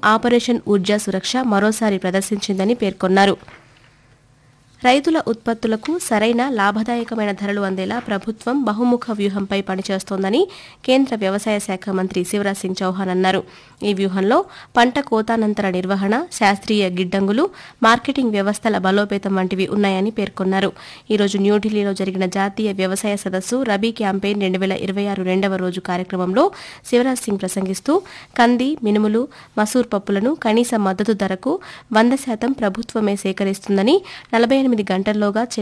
operation Urja సురక్ష మరోసారి ప్రదర్శించిందని పేర్కొన్నారు రైతుల ఉత్పత్తులకు సరైన లాభదాయకమైన ధరలు అందేలా ప్రభుత్వం బహుముఖ వ్యూహంపై పనిచేస్తోందని కేంద్ర వ్యవసాయ శాఖ మంత్రి శివరాజ్ సింగ్ చౌహాన్ అన్నారు ఈ వ్యూహంలో పంట కోతానంతర నిర్వహణ శాస్త్రీయ గిడ్డంగులు మార్కెటింగ్ వ్యవస్థల బలోపేతం వంటివి ఉన్నాయని పేర్కొన్నారు ఈ రోజు న్యూఢిల్లీలో జరిగిన జాతీయ వ్యవసాయ సదస్సు రబీ క్యాంపెయిన్ రెండు వేల ఇరవై ఆరు రెండవ రోజు కార్యక్రమంలో శివరాజ్ సింగ్ ప్రసంగిస్తూ కంది మినుములు మసూర్ పప్పులను కనీస మద్దతు ధరకు వంద శాతం ప్రభుత్వమే సేకరిస్తుందని నలభై ఎనిమిది గంటల్లోగా చెల్లి